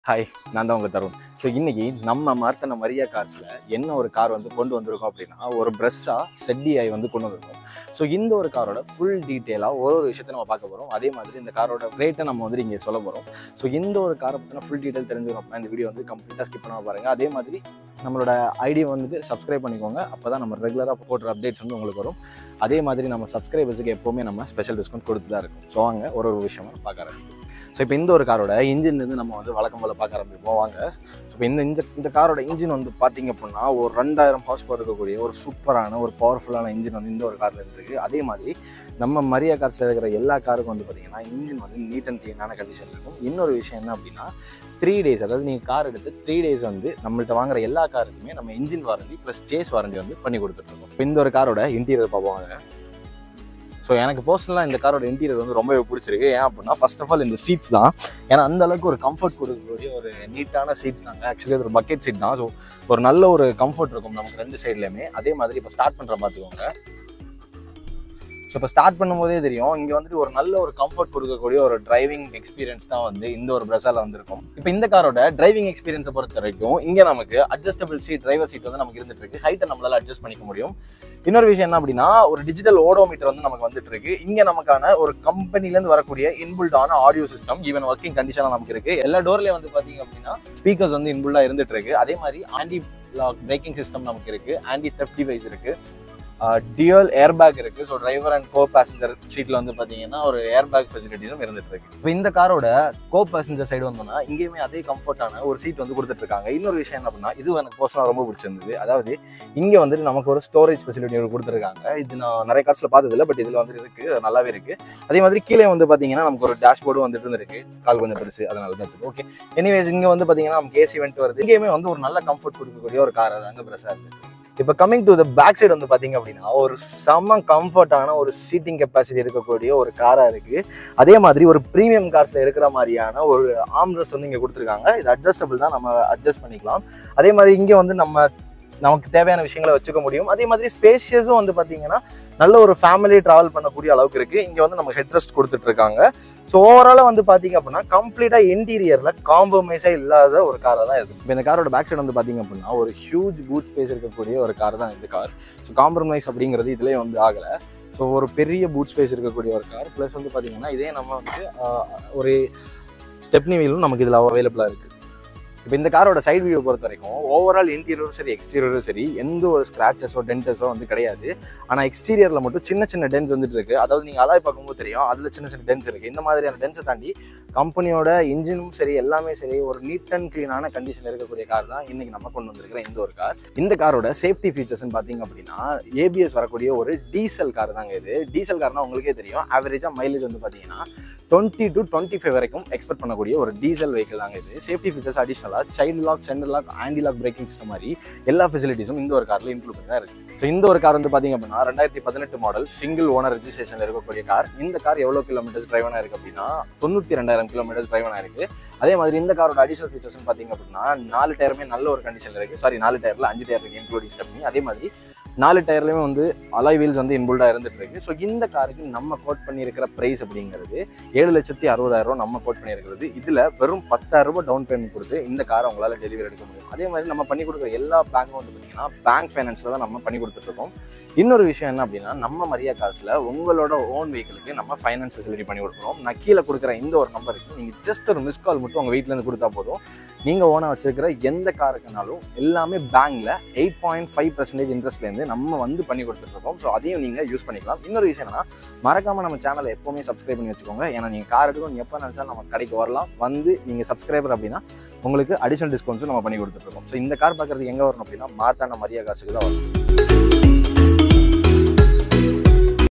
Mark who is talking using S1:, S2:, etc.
S1: hi நான் தான் உங்கள் தருண் ஸோ இன்னைக்கு நம்ம மார்த்தன மரியா கார்ஸில் என்ன ஒரு கார் வந்து கொண்டு வந்திருக்கோம் அப்படின்னா ஒரு ப்ரெஸ்ஸாக செட்டிஐ வந்து கொண்டு வந்திருக்கோம் ஸோ இந்த ஒரு காரோட ஃபுல் டீட்டெயிலாக ஒரு ஒரு விஷயத்தை நம்ம பார்க்க போகிறோம் அதே மாதிரி இந்த காரோட ரேட்டை நம்ம வந்து இங்கே சொல்ல போகிறோம் ஸோ இந்த ஒரு காரை பற்றின ஃபுல் டீட்டெயில் தெரிஞ்சுக்கணும் அப்படின்னா இந்த வீடியோ வந்து கம்ப்ளீட்டாக ஸ்கிப் பண்ணாம பாருங்கள் அதே மாதிரி நம்மளோட ஐடி வந்துட்டு சப்ஸ்கிரைப் பண்ணிக்கோங்க அப்போ தான் நம்ம ரெகுலராக போடுற அப்டேட்ஸ் வந்து உங்களுக்கு வரும் அதே மாதிரி நம்ம சப்ஸ்கிரைபர்ஸுக்கு எப்போவுமே நம்ம ஸ்பெஷல் டிஸ்கவுண்ட் கொடுத்து தான் இருக்கும் ஸோ வாங்க ஒரு ஒரு விஷயமா பார்க்க ஆரம்பிக்கும் ஸோ இப்போ இந்த ஒரு காரோட இன்ஜின் வந்து நம்ம வந்து வழக்கம் போல் பார்க்க ஆரம்பிப்போம் வாங்க ஸோ இப்போ இந்த இந்த இந்த காரோட இன்ஜின் வந்து பார்த்தீங்க அப்படின்னா ஒரு ரெண்டாயிரம் ஹார்ஸ் பவர் இருக்கக்கூடிய ஒரு சூப்பரான ஒரு பவர்ஃபுல்லான இன்ஜின் வந்து இந்த ஒரு காரில் இருந்திருக்கு அதே மாதிரி நம்ம மரியா கார்ஸில் இருக்கிற எல்லா காருக்கும் வந்து பார்த்தீங்கன்னா இன்ஜின் வந்து நீட் அண்ட் க்ளீனான கண்டிஷன் இருக்கும் இன்னொரு விஷயம் என்ன அப்படின்னா த்ரீ டேஸ் அதாவது நீங்கள் கார் எடுத்து த்ரீ டேஸ் வந்து நம்மள்ட்ட வாங்குற எல்லா காருக்குமே நம்ம engine warranty plus chassis warranty வந்து பண்ணி கொடுத்துட்ருக்கோம் இப்போ இந்த ஒரு காரோட இன்டீரியர் பார்ப்போம் வாங்க ஸோ எனக்கு பர்சனலாக இந்த காரோட இன்டீரியர் வந்து ரொம்பவே பிடிச்சிருக்கு ஏன் அப்படின்னா ஃபர்ஸ்ட் ஆஃப் ஆல் இந்த சீட்ஸ் தான் ஏன்னா அந்த அளவுக்கு ஒரு கம்ஃபர்ட் கொடுக்கக்கூடிய ஒரு நீட்டான சீட்ஸ் தாங்க ஆக்சுவலி அது ஒரு பக்கெட் சீட் தான் ஸோ ஒரு நல்ல ஒரு கம்ஃபர்ட் இருக்கும் நமக்கு ரெண்டு சைட்லையுமே அதே மாதிரி இப்போ ஸ்டார்ட் பண்ணுற பார்த்துக்கோங்க ஸோ இப்போ ஸ்டார்ட் பண்ணும்போதே தெரியும் இங்கே வந்துட்டு ஒரு நல்ல ஒரு கம்ஃபர்ட் கொடுக்கக்கூடிய ஒரு டிரைவிங் எக்ஸ்பீரியன்ஸ் தான் வந்து இந்த ஒரு பிரஸால வந்திருக்கும் இப்போ இந்த காரோட டிரைவிங் எக்ஸ்பீரியன்ஸை பொறுத்த வரைக்கும் இங்கே நமக்கு அட்ஜஸ்டபிள் சீட் டிரைவர் சீட் வந்து நமக்கு இருந்துட்டு இருக்கு ஹைட்டை நம்மளால அட்ஜஸ்ட் பண்ணிக்க முடியும் இன்னொரு விஷயம் என்ன அப்படின்னா ஒரு டிஜிட்டல் ஓடோமீட்டர் வந்து நமக்கு வந்துட்டு இருக்கு இங்க நமக்கான ஒரு கம்பெனில இருந்து வரக்கூடிய இன்புல்டான ஆடியோ சிஸ்டம் ஈவன் ஒர்க்கிங் கண்டிஷனா நமக்கு இருக்கு எல்லா டோர்லயும் வந்து பாத்தீங்க அப்படின்னா ஸ்பீக்கர்ஸ் வந்து இன்புல்டா இருந்துட்டு இருக்கு அதே மாதிரி ஆன்டி லாக் பிரேக்கிங் சிஸ்டம் நமக்கு இருக்கு ஆன்டி தெஃப்ட் டிவைஸ் இருக்கு டியூல் ஏர் பேக் இருக்கு so driver and co passenger சீட்ல வந்து பாத்தீங்கன்னா ஒரு ஏர் பேக் ஃபெசிலிட்டிஸும் இருந்துட்டு இருக்கு இப்போ இந்த காரோட கோ பேசஞ்சர் சைடு வந்தோம்னா இங்கேயுமே அதே கம்ஃபர்ட்டான ஒரு சீட் வந்து கொடுத்துட்டு இருக்காங்க இன்னொரு விஷயம் என்ன அப்படின்னா இது எனக்கு பர்சனலாக ரொம்ப பிடிச்சிருந்தது அதாவது இங்க வந்துட்டு நமக்கு ஒரு ஸ்டோரேஜ் ஃபெசிலிட்டி கொடுத்துருக்காங்க இது நான் நிறைய கார்ஸ்ல பார்த்தது இல்லை பட் இதுல வந்துட்டு இருக்கு அது நல்லாவே இருக்கு அதே மாதிரி கீழே வந்து பாத்தீங்கன்னா நமக்கு ஒரு டேஷ்போர்டும் வந்துட்டு இருந்திருக்கு கால் கொஞ்சம் பெருசு அதனால தான் இருக்கு ஓகே எனிவேஸ் இங்க வந்து பாத்தீங்கன்னா நமக்கு ஏசி வெண்ட் வருது இங்கேயுமே வந்து ஒரு நல்ல கம்ஃபர்ட் கொடுக்கக்கூடிய ஒரு கார் அங்க பெருசா இருக்கு இப்போ coming to the back side வந்து பாத்தீங்க அப்படின்னா ஒரு செம்ம கம்ஃபர்ட்டான ஒரு சீட்டிங் கெப்பாசிட்டி இருக்கக்கூடிய ஒரு காரா இருக்கு அதே மாதிரி ஒரு ப்ரீமியம் கார்ஸ்ல இருக்கிற மாதிரியான ஒரு ஆம்ரெஸ்ட் வந்து இங்க கொடுத்துருக்காங்க இது அட்ஜஸ்டபிள் தான் நம்ம அட்ஜஸ்ட் பண்ணிக்கலாம் அதே மாதிரி இங்க வந்து நம்ம நமக்கு தேவையான விஷயங்களை வச்சுக்க முடியும் அதே மாதிரி ஸ்பேஷியஸும் வந்து பார்த்தீங்கன்னா நல்ல ஒரு ஃபேமிலி ட்ராவல் பண்ணக்கூடிய அளவுக்கு இருக்கு இங்க வந்து நம்ம ஹெட் ரெஸ்ட் கொடுத்துட்டு இருக்காங்க ஸோ ஓவராலாக வந்து பார்த்தீங்க அப்படின்னா கம்ப்ளீட்டாக இன்டீரியரில் காம்ப்ரமைஸாக இல்லாத ஒரு காரை தான் இது இப்போ இந்த காரோட பேக் சைடு வந்து பார்த்தீங்க அப்படின்னா ஒரு ஹியூஜ் பூட் ஸ்பேஸ் இருக்கக்கூடிய ஒரு கார் தான் இந்த கார் ஸோ காம்ப்ரமைஸ் அப்படிங்கிறது இதுலேயே வந்து ஆகலை ஸோ ஒரு பெரிய பூட் ஸ்பேஸ் இருக்கக்கூடிய ஒரு கார் ப்ளஸ் வந்து பார்த்தீங்கன்னா இதே நம்ம வந்து ஆஹ், ஒரு ஸ்டெப்னி வீலும் நமக்கு இதில் அவைலபிளாக இருக்குது இப்போ இந்த காரோட சைடு வியூ பொறுத்த வரைக்கும் ஓவரால் இன்டீரியரும் சரி எக்ஸ்டீரியரும் சரி எந்த ஒரு ஸ்க்ராச்சஸோ டென்டஸோ வந்து கிடையாது ஆனால் எக்ஸ்டீரியரில் மட்டும் சின்ன சின்ன டென்ஸ் வந்துட்டு இருக்கு அதாவது நீங்கள் அலாய் பார்க்கும்போது தெரியும் அதில் சின்ன சின்ன டென்ஸ் இருக்கு இந்த மாதிரியான டென்ஸை தாண்டி கம்பெனியோட இன்ஜினும் சரி எல்லாமே சரி ஒரு நீட் அண்ட் க்ளீனான கண்டிஷன் இருக்கக்கூடிய கார் தான் இன்னைக்கு நம்ம கொண்டு வந்திருக்கிற இந்த ஒரு கார் இந்த காரோட சேஃப்டி ஃபீச்சர்ஸ்னு பார்த்தீங்க அப்படின்னா ஏபிஎஸ் வரக்கூடிய ஒரு டீசல் கார் தாங்க இது டீசல் கார்னா உங்களுக்கே தெரியும் ஆவரேஜாக மைலேஜ் வந்து பார்த்தீங்கன்னா டுவெண்ட்டி டு டுவெண்ட்டி ஃபைவ் வரைக்கும் எக்ஸ்பெக்ட் பண்ணக்கூடிய ஒரு டீசல் வெஹிக்கிள் தாங்க இது சேஃப்டி ஃபீச்சர்ஸ் அடிஷனலாக child lock centre lock anti lock braking system மாதிரி எல்லா ஃபெசிலிட்டிஸும் இந்த ஒரு காரில் இன்க்ளூட் பண்ணி தான் இருக்கு ஸோ இந்த ஒரு கார் வந்து பார்த்தீங்க அப்படின்னா ரெண்டாயிரத்தி பதினெட்டு மாடல் சிங்கிள் ஓனர் ரெஜிஸ்ட்ரேஷனில் இருக்கக்கூடிய கார் இந்த கார் எவ்வளோ கிலோமீட்டர்ஸ் டிரைவ் இருக்கு அப்படின்னா தொண்ணூற்றி ரெண்டாயிரம் கிலோமீட்டர்ஸ் டிரைவ் இருக்கு அதே மாதிரி இந்த காரோட அடிஷனல் ஃபீச்சர்ஸ் பார்த்தீங்க அப்படின்னா நாலு டயருமே நல்ல ஒரு கண்டிஷனில் இருக்கு சாரி நாலு டயரில் அஞ்சு டயர் இருக்கு இன்க்ளூடிங் ஸ்டெப்னி அதே மாதிரி நாலு டயர்லையுமே வந்து அலாய் வீல்ஸ் வந்து இன்புல்டாக இருந்துட்டு இருக்கு ஸோ இந்த காருக்கு நம்ம கோட் பண்ணியிருக்கிற ப்ரைஸ் அப்படிங்கிறது ஏழு லட்சத்தி அறுபதாயிரம் ரூபா நம்ம கோட் பண்ணியிருக்கிறது இதில் வெறும் பத்தாயிரம் ரூபாய் டவுன் பேமெண்ட் கொடுத்து இந்த காரை உங்களால் டெலிவரி எடுக்க முடியும் அதே மாதிரி நம்ம பண்ணி கொடுக்குற எல்லா பேங்க்கும் வந்து பார்த்தீங்கன்னா பேங்க் ஃபைனான்ஸில் தான் நம்ம பண்ணி கொடுத்துட்ருக்கோம் இன்னொரு விஷயம் என்ன அப்படின்னா நம்ம மரியா காசில் உங்களோட ஓன் வெஹிக்கிளுக்கு நம்ம ஃபைனான்ஸ் ஃபெசிலிட்டி பண்ணி கொடுக்குறோம் நான் கீழே கொடுக்குற இந்த ஒரு நம்பருக்கு நீங்கள் ஜஸ்ட் ஒரு மிஸ் கால் மட்டும் உங்கள் வீட்டிலேருந்து கொடுத்தா போதும் நீங்கள் ஓனாக வச்சிருக்கிற எந்த காருக்குனாலும் எல்லாமே பேங்க்ல எயிட் பாயிண்ட் ஃபைவ் பர்சன்டேஜ் இன்ட்ரெஸ்ட்லேருந்து நம்ம வந்து பண்ணி கொடுத்துட்ருக்கோம் ஸோ அதையும் நீங்கள் யூஸ் பண்ணிக்கலாம் இன்னொரு விஷயம் என்னன்னா மறக்காம நம்ம சேனலை எப்பவுமே சப்ஸ்கிரைப் பண்ணி வச்சுக்கோங்க ஏன்னா நீங்கள் கார் எடுக்கணும் எப்போ நினச்சாலும் நம்ம கடைக்கு வரலாம் வந்து நீங்கள் சப்ஸ்கிரைபர் அப்படின்னா உங்களுக்கு அடிஷனல் டிஸ்கவுண்ட்ஸும் நம்ம பண்ணி கொடுத்துட்ருக்கோம் ஸோ இந்த கார் பார்க்குறதுக்கு எங்கே வரணும் அப்படின்னா மார்த்தான மரியா காசுக்கு தான் வரும்